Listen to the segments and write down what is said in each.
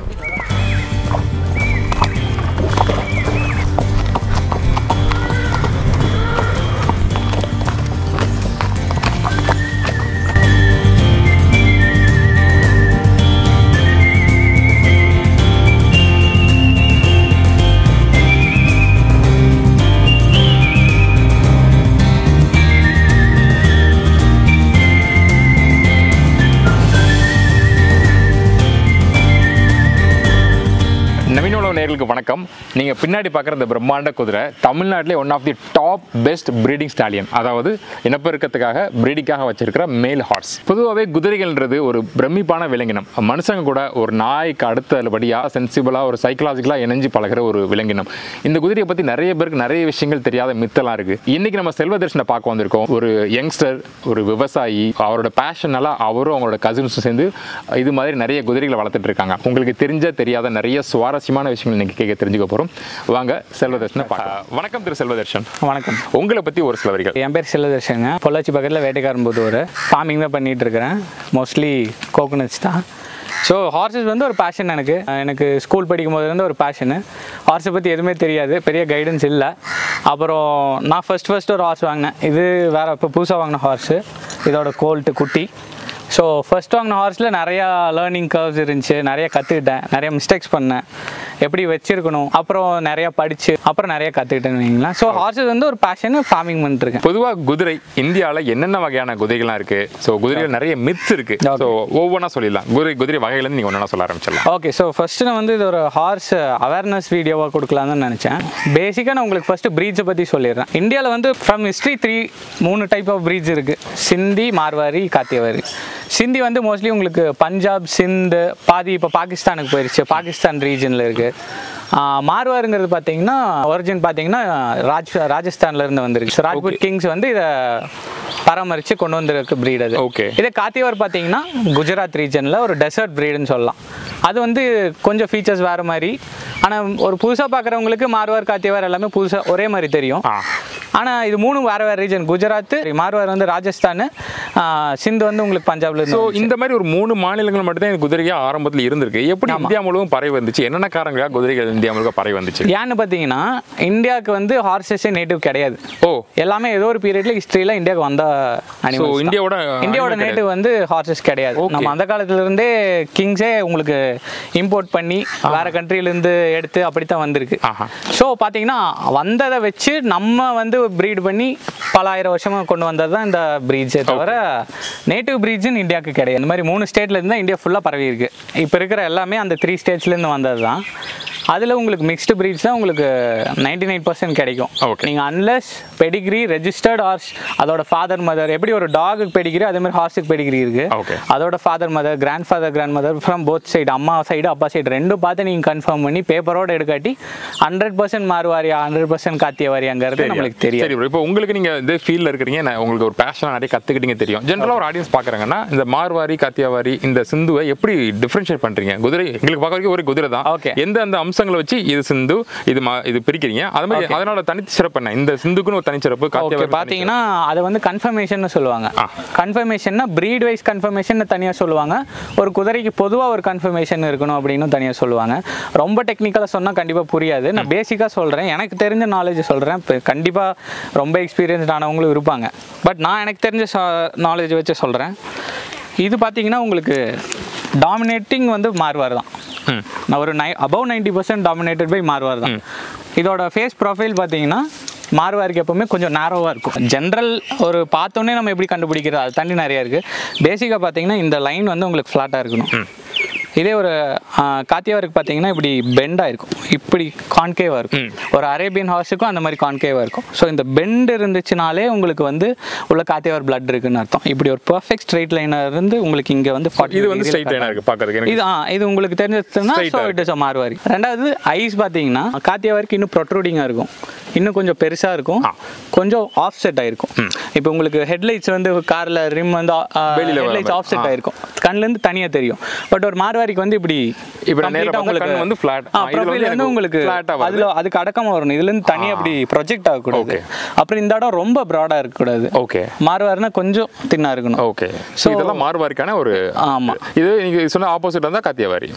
நவீன நேர்களுக்கு வணக்கம் நீங்கள் பின்னாடி பார்க்குற இந்த பிரம்மாண்ட குதிரை தமிழ்நாட்டிலே one of the top best breeding stallion அதாவது இனப்பெருக்கத்துக்காக ப்ரீடிங்காக வச்சிருக்கிற மேல் ஹார்ஸ் பொதுவாகவே குதிரைகள்ன்றது ஒரு பிரமிப்பான விலங்கினம் மனுஷங்க கூட ஒரு நாய்க்கு அடுத்தபடியாக சென்சிபிளாக ஒரு சைக்கலாஜிக்கலாக இணைஞ்சு பழகுற ஒரு விலங்கினம் இந்த குதிரையை பற்றி நிறைய பேருக்கு நிறைய விஷயங்கள் தெரியாத மித்தெல்லாம் இருக்குது இன்றைக்கி நம்ம செல்வதர்ஷனை பார்க்க வந்திருக்கோம் ஒரு யங்ஸ்டர் ஒரு விவசாயி அவரோட பேஷனால அவரும் அவங்களோட கசின்ஸும் சேர்ந்து இது மாதிரி நிறைய குதிரைகளை வளர்த்துட்டு இருக்காங்க உங்களுக்கு தெரிஞ்ச தெரியாத நிறைய சுவாரஸ்யமான விஷயங்கள் இன்னைக்கு கேட்க தெரிஞ்சுக்க போகிறோம் வாங்க செல்வதர்ஷனை பார்க்கலாம் வணக்கம் திரு செல்வதர்ஷன் வணக்கம் உங்களை பற்றி ஒரு சில வரிகள் என் பேர் செல்லதர்ஷங்க பொள்ளாச்சி பக்கத்தில் வேட்டைக்காரன்புதூர் ஃபார்மிங் தான் பண்ணிட்டு இருக்கிறேன் மோஸ்ட்லி கோகோனட்ஸ் தான் ஸோ ஹார்சஸ் வந்து ஒரு பேஷன் எனக்கு எனக்கு ஸ்கூல் படிக்கும் போது இருந்து ஒரு பேஷனு ஹார்ஸை பற்றி எதுவுமே தெரியாது பெரிய கைடன்ஸ் இல்லை அப்புறம் நான் ஃபர்ஸ்ட் ஃபர்ஸ்ட் ஒரு ஹார்ஸ் வாங்கினேன் இது வேறு இப்போ புதுசாக வாங்கின ஹார்ஸு இதோட கோல்ட்டு குட்டி ஸோ ஃபர்ஸ்ட் வாங்கின ஹார்ஸில் நிறையா லேர்னிங் கர்வ்ஸ் இருந்துச்சு நிறைய கற்றுக்கிட்டேன் நிறைய மிஸ்டேக்ஸ் பண்ணேன் எப்படி வச்சிருக்கணும் அப்புறம் நிறையா படித்து அப்புறம் நிறைய கற்றுக்கிட்டேன்னு வைங்களேன் ஸோ ஹார்ஸஸ் வந்து ஒரு பேஷன் ஃபார்மிங் பண்ணிட்டுருக்கேன் பொதுவாக குதிரை இந்தியாவில் என்னென்ன வகையான குதிரைகள்லாம் இருக்குது ஸோ குதிரைகள் நிறைய மித்ஸ் இருக்குது ஸோ ஒவ்வொன்றா சொல்லிடலாம் குதிரை குதிரை வகையிலேருந்து நீங்கள் ஒன்றா சொல்ல ஆரம்பிச்சிடலாம் ஓகே ஸோ ஃபஸ்ட்டு நான் வந்து இது ஒரு ஹார்ஸ் அவேர்னஸ் வீடியோவாக கொடுக்கலாம்னு நினச்சேன் பேசிக்காக நான் உங்களுக்கு ஃபஸ்ட்டு ப்ரீட்ஸை பற்றி சொல்லிடுறேன் இந்தியாவில் வந்து ஃப்ரம் ஹிஸ்ட்ரி த்ரீ மூணு டைப் ஆஃப் ப்ரீட்ஸ் இருக்குது சிந்தி மார்வாரி காத்தியவாரி சிந்தி வந்து மோஸ்ட்லி உங்களுக்கு பஞ்சாப் சிந்து பாதி இப்போ பாகிஸ்தானுக்கு போயிடுச்சு பாகிஸ்தான் ரீஜனில் இருக்குது மார்வாருங்கிறது பார்த்தீங்கன்னா ஒரிஜின் பார்த்தீங்கன்னா ராஜ் ராஜஸ்தான்ல இருந்து வந்துருக்கு ராஜ்புட் கிங்ஸ் வந்து இதை பராமரித்து கொண்டு வந்திருக்கு breed அது Okay. இதே காத்தியவர் பார்த்தீங்கன்னா குஜராத் ரீஜனில் ஒரு டெசர்ட் ப்ரீடுன்னு சொல்லலாம் அது வந்து கொஞ்சம் ஃபீச்சர்ஸ் வேறு மாதிரி ஆனால் ஒரு புதுசாக பார்க்குறவங்களுக்கு மார்வார் காத்தியவர் எல்லாமே புதுசாக ஒரே மாதிரி தெரியும் ஆ ஆனால் இது மூணும் வேறு வேறு ரீஜன் குஜராத் மார்வார் வந்து ராஜஸ்தான் ஆ, சிந்து வந்து உங்களுக்கு பஞ்சாப்ல ஸோ இருந்து இந்த மாதிரி ஒரு மூணு மாநிலங்கள் மட்டும்தான் இந்த குதிரையாக ஆரம்பத்தில் இருந்திருக்கு எப்படி இந்தியா முழுவதும் பறவை வந்துச்சு என்னென்ன காரணங்களாக குதிரைகள் இந்தியா முழுக்க பறவை வந்துச்சு ஏன்னு பார்த்தீங்கன்னா இந்தியாவுக்கு வந்து ஹார்சஸே நேட்டிவ் கிடையாது ஓ எல்லாமே ஏதோ ஒரு பீரியட்ல ஹிஸ்ட்ரியில் இந்தியாவுக்கு வந்த ஸோ animals தான். இந்தியாவோட இந்தியாவோட animal நேட்டிவ் வந்து ஹார்சஸ் கிடையாது நம்ம அந்த காலத்துல இருந்தே கிங்ஸே உங்களுக்கு இம்போர்ட் பண்ணி வேற countryல இருந்து எடுத்து அப்படித்தான் வந்திருக்கு ஆஹா. ஸோ பார்த்தீங்கன்னா வந்ததை வச்சு நம்ம வந்து ப்ரீட் பண்ணி பல ஆயிரம் வருஷமா கொண்டு வந்தது தான் இந்த ப்ரீட்ஸே தவிர நேட்டிவ் ப்ரீட்ஸ்னு இந்தியாவுக்கு கிடையாது இந்த மாதிரி மூணு ஸ்டேட்ல இருந்து தான் இந்தியா ஃபுல்லாக பரவி இருக்கு இப்போ இருக்கிற எல்லாமே அந்த த்ரீ ஸ்டேட்ஸ்லேருந்து வந்தது தான் அதில் உங்களுக்கு மிக்ஸ்டு ப்ரீட்ஸ் தான் உங்களுக்கு நைன்டி நைன் பர்சன்ட் கிடைக்கும் Okay. நீங்கள் அன்லெஸ் பெடிகிரி ரெஜிஸ்டர்ட் ஹார்ஸ் அதோட ஃபாதர் மதர் எப்படி ஒரு டாகுக்கு பெடிகிரி அதே மாதிரி ஹார்ஸுக்கு பெடிகிரி இருக்கு Okay. அதோட father mother grandfather grandmother from both side அம்மா சைடு அப்பா சைடு ரெண்டும் பார்த்து நீங்கள் கன்ஃபார்ம் பண்ணி பேப்பரோட எடுக்காட்டி ஹண்ட்ரட் பர்சன்ட் மாறுவாரியா ஹண்ட்ரட் பர்சன்ட் காத்தியவாரியாங்கிறது நம்மளுக்கு தெரியும் சரி bro. இப்போ உங்களுக்கு நீங்க இந்த ஃபீல்ட்ல இருக்கிறீங்க நான் உங்களுக்கு ஒரு பேஷனா நிறைய கத்துக்கிட்டீங்க தெரியும் ஜென்ரலா ஒரு ஆடியன்ஸ் பாக்குறாங்கன்னா இந்த மார்வாரி காத்தியாவாரி இந்த சிந்துவை எப்படி டிஃபரன்ஷியேட் பண்றீங்க குதிரை எங்களுக்கு பார்க்க வரைக்கும் ஒரு குதிரை தான் Okay. எந்த அந்த அம்சங்களை வச்சு இது சிந்து இது மா- இது பிரிக்கிறீங்க அது மாதிரி அதனோட தனித்து சிறப்பு என்ன இந்த சிந்துக்குன்னு ஒரு தனிச்சிறப்பு ஓகே காத்தியாவாரி பார்த்தீங்கன்னா அதை வந்து கன்ஃபர்மேஷன் சொல்லுவாங்க ஆ. கன்ஃபர்மேஷன்னா breed வைஸ் கன்ஃபர்மேஷன் தனியாக சொல்லுவாங்க ஒரு குதிரைக்கு பொதுவாக ஒரு கன்ஃபர்மேஷன் இருக்கணும் அப்படின்னு தனியாக சொல்லுவாங்க ரொம்ப டெக்னிக்கலாக சொன்னால் கண்டிப்பாக புரியாது நான் பேசிக்காக சொல்கிறேன் எனக்கு தெரிஞ்ச நாலேஜ் சொல்கிறேன் இப்போ கண்டிப்பாக ரொம்ப எக்ஸ்பீரியன்ஸ்ட் ஆனவங்களும் இருப்பாங்க பட் நான் எனக்கு தெரிஞ்ச நாலேஜ் வச்சு சொல்கிறேன் இது பார்த்தீங்கன்னா உங்களுக்கு டாமினேட்டிங் வந்து மாறுவார் தான் ம். நான் ஒரு நை above ninety percent dominated by Marwar தான் இதோட ஃபேஸ் ப்ரொஃபைல் பார்த்தீங்கன்னா மார்வாருக்கு எப்பவுமே கொஞ்சம் நேரோவாக இருக்கும் ஜென்ரல் ஒரு பார்த்தோன்னே நம்ம எப்படி கண்டுபிடிக்கிறது அது தண்ணி நிறையா இருக்குது பேசிக்காக பார்த்தீங்கன்னா இந்த லைன் வந்து உங்களுக்கு ஃப்ளாட்டாக இருக்கணும் இதே ஒரு காத்தியாவருக்கு பார்த்தீங்கன்னா இப்படி பெண்டாக இருக்கும் இப்படி கான்கேவாக இருக்கும் ஒரு அரேபியன் ஹார்ஸுக்கும் அந்த மாதிரி கான்கேவாக இருக்கும் ஸோ இந்த பெண்ட் இருந்துச்சுனாலே உங்களுக்கு வந்து உள்ள காத்தியாவர் blood இருக்குன்னு அர்த்தம் இப்படி ஒரு பர்ஃபெக்ட் ஸ்ட்ரெயிட் லைனாக இருந்து உங்களுக்கு இங்கே வந்து 40 இது வந்து degree ஸ்ட்ரைட் லைனா இருக்கு பாக்குறதுக்கு எனக்கு இது ஆ இது உங்களுக்கு தெரிஞ்சதுன்னா Straight so uh it is Marwari ரெண்டாவது ஐஸ் பார்த்தீங்கன்னா காத்தியாவருக்கு இன்னும் ப்ரொட்ரூடிங்காக இருக்கும் இன்னும் கொஞ்சம் பெருசாக இருக்கும் கொஞ்சம் ஆஃப் செட் ஆயிருக்கும் இப்போ உங்களுக்கு ஹெட்லைட்ஸ் வந்து காரில் ரிம் வந்து வெளியில வர ஹெட்லைட்ஸ் மாதிரி. ஆஃப் செட் ஆயிருக்கும் கண்ணுலேருந்து தனியாக தெரியும் பட் ஒரு மார்வாரிக்கு வந்து இப்படி இப்ப நேரா complete ஆ பார்த்தா கண் வந்து flat. ஆ, இதுல வந்து ப்ரொஃபைல் வந்து எனக்கு உங்களுக்கு flat ஆ வருது. அதில் அதுக்கு அடக்கமாக வரணும் இதுலேருந்து தனியாக அப்படி ப்ரொஜெக்ட் ஆகக்கூடாது Okay. அப்புறம் இந்த இடம் ரொம்ப ப்ராடாக இருக்கக்கூடாது ஓகே மார்வாரினா கொஞ்சம் தின்னா இருக்கணும் ஓகே ஸோ இதெல்லாம் மார்வாரிக்கான ஒரு ஆமாம் இது நீங்க சொன்ன ஆப்போசிட் வந்தா காத்தியாவாரி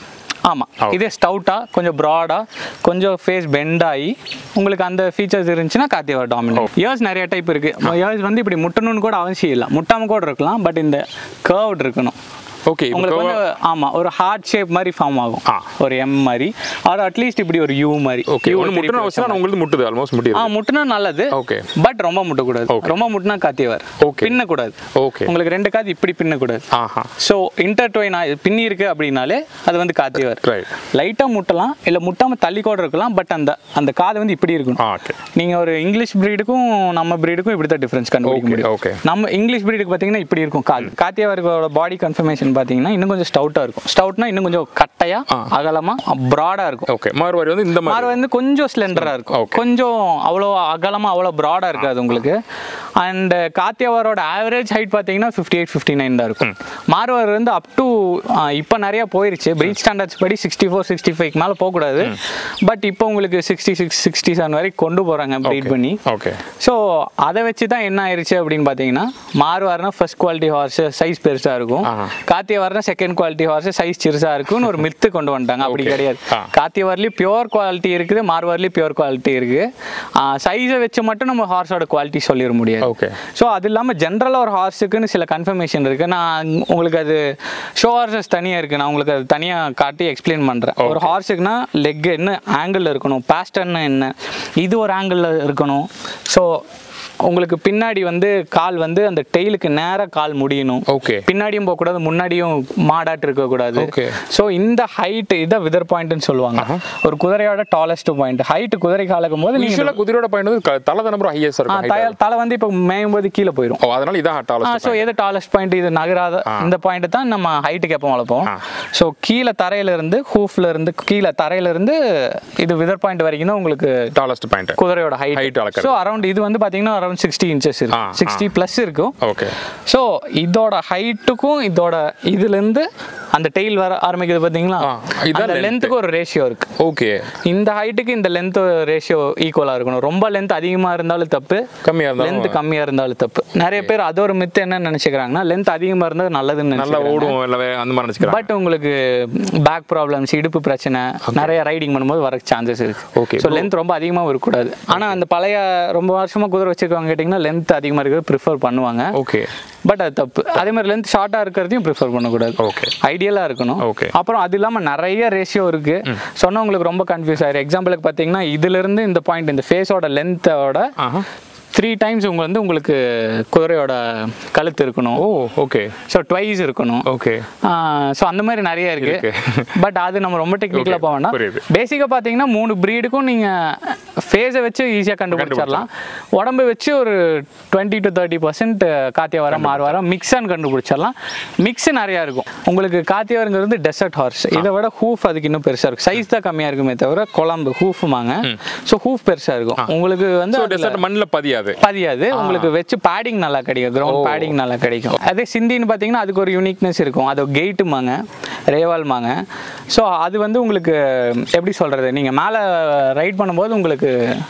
ஆமாம் இதே ஸ்டவுட்டாக கொஞ்சம் ப்ராடாக கொஞ்சம் ஃபேஸ் பெண்ட் ஆகி உங்களுக்கு அந்த ஃபீச்சர்ஸ் இருந்துச்சுன்னா காத்தியவர் டாமினேட் இயர்ஸ் நிறைய டைப் இருக்குது இயர்ஸ் வந்து இப்படி முட்டணும்னு கூட அவசியம் இல்லை முட்டாமல் கூட இருக்கலாம் பட் இந்த கர்வ்ட் இருக்கணும் ஓகே உங்களுக்கு வந்து ஆமா ஒரு ஹார்ட் ஷேப் மாதிரி ஃபார்ம் ஆகும் ஆ. ஒரு எம் மாதிரி ஆர் அட்லீஸ்ட் இப்படி ஒரு யூ மாதிரி ஓகே U ஒன்று திருப்பி முட்டணும் வச்ச அவசியம் உங்களுக்கு முட்டுது ஆல்மோஸ்ட் முட்டிது ஆ முட்டுனா நல்லது ஓகே பட் ரொம்ப முட்டக்கூடாது Okay. ரொம்ப முட்டினா காத்தியவர் Okay. பின்னக்கூடாது ஓகே உங்களுக்கு ரெண்டு காது இப்படி பின்னக்கூடாது ஆஹா ஸோ இன்டர்ட்வைன் பின்னி இருக்கு அப்படின்னாலே அது வந்து காத்தியவர் ரைட் லைட்டாக முட்டலாம் இல்லை முட்டாமல் தள்ளி கூட இருக்கலாம் பட் அந்த அந்த காது வந்து இப்படி இருக்கும் ஆ ஓகே நீங்கள் ஒரு இங்கிலீஷ் ப்ரீடுக்கும் நம்ம ப்ரீடுக்கும் இப்படி தான் டிஃப்ரென்ஸ் கண்டுபிடிக்க ஓகே முடியும் ஓகே நம்ம இங்கிலீஷ் ப்ரீடுக்கு பார்த்தீங்கன்னா இப்படி இருக்கும் கால் காத்தியாவர்களோட பாடி கன்ஃபர்மேஷன் பார்த்தீங்கன்னா இன்னும் கொஞ்சம் ஸ்டவுட்டாக இருக்கும் ஸ்டவுட்னா இன்னும் கொஞ்சம் கட்டையா அகலமா ப்ராடாக இருக்கும் ஓகே மார்வாரி வந்து இந்த மாறு மாதிரி வந்து கொஞ்சம் ஸ்லெண்டராக இருக்கும் Okay. கொஞ்சம் அவ்வளோ அகலமா அவ்வளோ ப்ராடாக இருக்காது உங்களுக்கு அண்ட் காத்தியாவரோட ஆவரேஜ் ஹைட் பார்த்தீங்கன்னா ஃபிஃப்டி எயிட் ஃபிஃப்டி நைன் தான் இருக்கும் மார்வர் வந்து அப் டு இப்போ நிறைய போயிருச்சு பிரீச் ஸ்டாண்டர்ட்ஸ் படி சிக்ஸ்டி ஃபோர் சிக்ஸ்டி ஃபைவ் மேலே போகக்கூடாது பட் இப்போ உங்களுக்கு சிக்ஸ்டி சிக்ஸ் சிக்ஸ்டி செவன் வரைக்கும் கொண்டு போகிறாங்க ப்ரீட் பண்ணி ஓகே ஸோ அதை வச்சு தான் என்ன ஆயிருச்சு அப்படின்னு பார்த்தீங்கன்னா மாறுவார்னா ஃபர்ஸ்ட் குவாலிட்டி ஹார்ஸ் சைஸ் பெருசாக இருக்கும் ஆஹா. காத்தியவார்னா செகண்ட் குவாலிட்டி ஹார்ஸ் சைஸ் சிறுசாக இருக்கும்னு ஒரு மித்து கொண்டு வந்துட்டாங்க அப்படி Okay. கிடையாது ஆ. காத்தியவார்லேயும் பியூர் குவாலிட்டி இருக்குது மார்வார்லேயும் பியூர் குவாலிட்டி இருக்குது சைஸை வச்சு மட்டும் நம்ம ஹார்ஸோட குவாலிட்டி சொல்லிட முடியாது ஓகே ஸோ அது இல்லாமல் ஜென்ரலாக ஒரு ஹார்ஸுக்குன்னு சில கன்ஃபர்மேஷன் இருக்குது நான் உங்களுக்கு அது ஷோ ஹார்சஸ் தனியாக இருக்குது நான் உங்களுக்கு அது தனியாக காட்டி எக்ஸ்பிளைன் பண்ணுறேன் ஒரு ஹார்ஸுக்குனா லெக் என்ன ஆங்கிளில் இருக்கணும் பேஸ்டர்னா என்ன இது ஒரு ஆங்கிளில் இருக்கணும் ஸோ உங்களுக்கு பின்னாடி வந்து கால் வந்து அந்த டெய்லுக்கு நேராக கால் முடியணும் ஓகே பின்னாடியும் போகக்கூடாது முன்னாடியும் மாடாட்டு இருக்கக்கூடாது Okay. ஸோ இந்த ஹைட் இதை விதர் பாயிண்ட்னு சொல்லுவாங்க ஒரு குதிரையோட டாலஸ்ட் பாயிண்ட் ஹைட் குதிரைக்கு அளக்கும் போது நீங்கள் யூஸ்வலாக குதிரையோட பாயிண்ட் வந்து க- தலை தான் நம்பர் ஹையஸ்ட் இருக்கும் height. தலை தலை வந்து இப்போ மேயும் போது கீழே போயிடும் ஓ அதனால இதான் டாலஸ்ட் ஸோ எது டாலஸ்ட் பாயிண்ட் இது நகராத இந்த பாயிண்ட் தான் நம்ம ஹைட்டுக்கு எப்போ வளர்ப்போம் ஸோ கீழே தரையில இருந்து ஹூஃப்ல இருந்து கீழே தரையில இருந்து இது விதர் பாயிண்ட் வரைக்கும் தான் உங்களுக்கு டாலஸ்ட் பாயிண்ட் குதிரையோட Height ஹைட் அளக்கிறது. ஸோ அரௌண்ட் இது வந்து பார்த்தீங்கன்னா அரௌண்ட் சிக்ஸ்டி இன்ச்சஸ் ஆ, இருக்கும் சிக்ஸ்டி ப்ளஸ் இருக்கும் ஓகே ஸோ இதோட ஹைட்டுக்கும் இதோட இதுலேருந்து அந்த டெய்ல் வர ஆரம்பிக்குது பார்த்தீங்களா ஆ, இதான் அந்த length. லென்த்துக்கு ஒரு ரேஷியோ இருக்கு ஓகே இந்த ஹைட்டுக்கு இந்த லென்த் ரேஷியோ ஈக்குவலாக இருக்கணும் ரொம்ப லென்த் அதிகமாக இருந்தாலும் தப்பு கம்மியா இருந்தாலும் லென்த் கம்மியாக இருந்தாலும் தப்பு நிறைய பேர் அது ஒரு மித்து என்ன நினைச்சுக்கிறாங்கன்னா லென்த் அதிகமாக இருந்தால் நல்லதுன்னு நல்லா நினைச்சுக்கிறாங்க ஓடும் இல்லை அந்த மாதிரி நினச்சிக்கிறேன் பட் உங்களுக்கு பேக் ப்ராப்ளம்ஸ் இடுப்பு பிரச்சனை நிறைய ரைடிங் பண்ணும்போது வர சான்சஸ் இருக்கு Okay. ஸோ லென்த் ரொம்ப அதிகமாக இருக்கக்கூடாது ஆனால் அந்த பழைய ரொம்ப வருஷமா குதிரை வச்சிருக்கவங்க கேட்டிங்கன்னா லென்த் அதிகமாக இருக்கிறது ப்ரிஃபர் பண்ணுவாங்க ஓகே பட் அது தப்பு அதே மாதிரி லென்த் ஷார்ட்டாக இருக்கிறதையும் ப்ரிஃபர் பண்ணக்கூடாது ஓகே ஐடியலாக இருக்கணும் Okay. அப்புறம் அது இல்லாமல் நிறைய ரேஷியோ இருக்கு சொன்னா உங்களுக்கு ரொம்ப கன்ஃபியூஸ் ஆயிரும் எக்ஸாம்பிளுக்கு பார்த்தீங்கன்னா இதுலேருந்து இந்த பாயிண்ட் இந்த ஃபேஸோட லென்த்தோட ஆஹா த்ரீ டைம்ஸ் உங்க வந்து உங்களுக்கு குதிரையோட கழுத்து இருக்கணும் ஓ ஓகே ஸோ ட்வைஸ் இருக்கணும் ஓகே ஸோ அந்த மாதிரி நிறைய இருக்கு இருக்கு. பட் அது நம்ம ரொம்ப டெக்னிக்கலாக Okay, போக வேண்டாம் புரியுது. பேசிக்காக பார்த்தீங்கன்னா மூணு ப்ரீடுக்கும் நீங்கள் ஃபேஸை வச்சு ஈஸியாக கண்டுபிடிச்சிடலாம் உடம்பு வச்சு ஒரு டுவெண்ட்டி டு தேர்ட்டி பர்சன்ட் காத்தியவாரம் மாறுவாரம் மிக்ஸான்னு கண்டுபிடிச்சிடலாம் மிக்ஸ் நிறையா இருக்கும் உங்களுக்கு காத்தியவரங்கிறது டெசர்ட் ஹார்ஸ் இதை விட ஹூஃப் அதுக்கு இன்னும் பெருசாக இருக்கும் சைஸ் தான் கம்மியாக இருக்குமே தவிர குழம்பு ஹூஃபுமாங்க ஸோ ஹூஃப் பெருசாக இருக்கும் உங்களுக்கு வந்து ஸோ அதுல- டெசர்ட் மண்ணில் பதியாது பதியாது உங்களுக்கு வச்சு பேடிங் நல்லா கிடைக்கும் கிரவுண்ட் பேடிங் நல்லா கிடைக்கும் அதே சிந்தின்னு பார்த்தீங்கன்னா அதுக்கு ஒரு யூனிக்னஸ் இருக்கும் அது கெயிட்டுமாங்க ரேவால்மாங்க ஸோ அது வந்து உங்களுக்கு எப்படி சொல்கிறது நீங்கள் மேலே ரைட் பண்ணும்போது உங்களுக்கு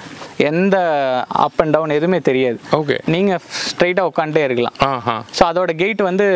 எந்த அப் அண்ட் டவுன் எதுவுமே தெரியாது ஓகே நீங்கள் ஸ்ட்ரைட்டாக உட்காந்துட்டே இருக்கலாம் ஆஹா ஸோ அதோட கெயிட் வந்து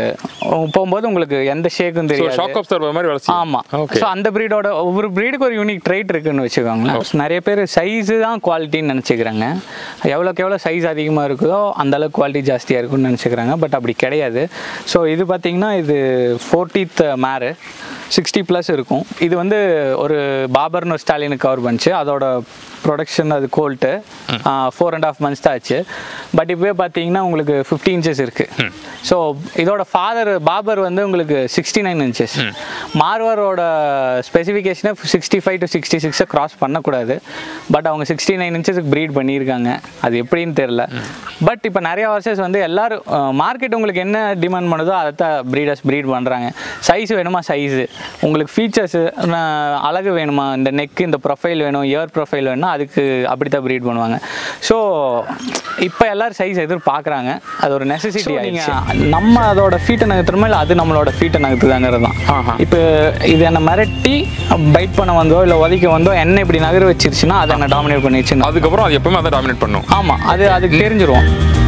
உம், போகும்போது உங்களுக்கு எந்த ஷேக்கும் ஸோ தெரியாது ஷாக் அப்சர்வர் மாதிரி வேலை செய்யும் ஆமா ஓகே ஸோ அந்த பிரீடோட ஒவ்வொரு பிரீடுக்கு ஒரு யூனிக் ட்ரைட் இருக்குன்னு வச்சுக்கோங்களேன் நிறைய பேர் சைஸு தான் குவாலிட்டின்னு நினச்சிக்கிறாங்க எவ்வளோக்கு எவ்வளோ சைஸ் அதிகமாக இருக்குதோ அந்த அளவுக்கு குவாலிட்டி ஜாஸ்தியாக இருக்கும்னு நினச்சிக்கிறாங்க பட் அப்படி கிடையாது ஸோ இது பார்த்தீங்கன்னா இது ஃபோர்டீத் மேரு சிக்ஸ்டி ப்ளஸ் இருக்கும் இது வந்து ஒரு பாபர்னு ஒரு ஸ்டாலினுக்கு கவர் பண்ணிச்சு அதோட ப்ரொடக்ஷன் அது colt four and half months தான் ஆச்சு பட் இப்போவே பார்த்தீங்கன்னா உங்களுக்கு ஃபிஃப்டி இன்ச்சஸ் இருக்குது ஸோ இதோட ஃபாதர் பாபர் வந்து உங்களுக்கு சிக்ஸ்டி நைன் இன்ச்சஸ் மார்வரோட ஸ்பெசிஃபிகேஷனை சிக்ஸ்டி ஃபைவ் டு சிக்ஸ்டி சிக்ஸை கிராஸ் பண்ணக்கூடாது பட் அவங்க சிக்ஸ்டி நைன் இன்ச்சஸுக்கு ப்ரீட் பண்ணியிருக்காங்க அது எப்படின்னு தெரில பட் இப்போ நிறைய வருஷஸ் வந்து எல்லாரும் மார்க்கெட் உங்களுக்கு என்ன டிமாண்ட் பண்ணுதோ அதை தான் ப்ரீடர்ஸ் ப்ரீட் பண்ணுறாங்க சைஸ் வேணுமா சைஸு உங்களுக்கு ஃபீச்சர்ஸு அழகு வேணுமா இந்த நெக் இந்த ப்ரொஃபைல் வேணும் இயர் ப்ரொஃபைல் வேணும்னா அதுக்கு அப்படி தான் ப்ரீட் பண்ணுவாங்க ஸோ இப்போ எல்லாரும் சைஸ் எதிர்பார்க்குறாங்க அது ஒரு நெசசிட்டி ஆயிடுச்சு நம்ம அதோட ஃபீட்டை நகர்த்துறோமோ இல்லை அது நம்மளோட ஃபீட்டை நகர்த்துதாங்கிறது தான் ஆஹா. இப்போ இது என்னை மிரட்டி பைட் பண்ண வந்தோ இல்லை உதைக்க வந்தோ என்ன இப்படி நகர வச்சிருச்சுன்னா அதை என்ன டாமினேட் பண்ணிடுச்சுன்னா அதுக்கப்புறம் அது எப்பவுமே அதை டாமினேட் பண்ணும் ஆமாம் அது அதுக்கு தெரிஞ்சிரும்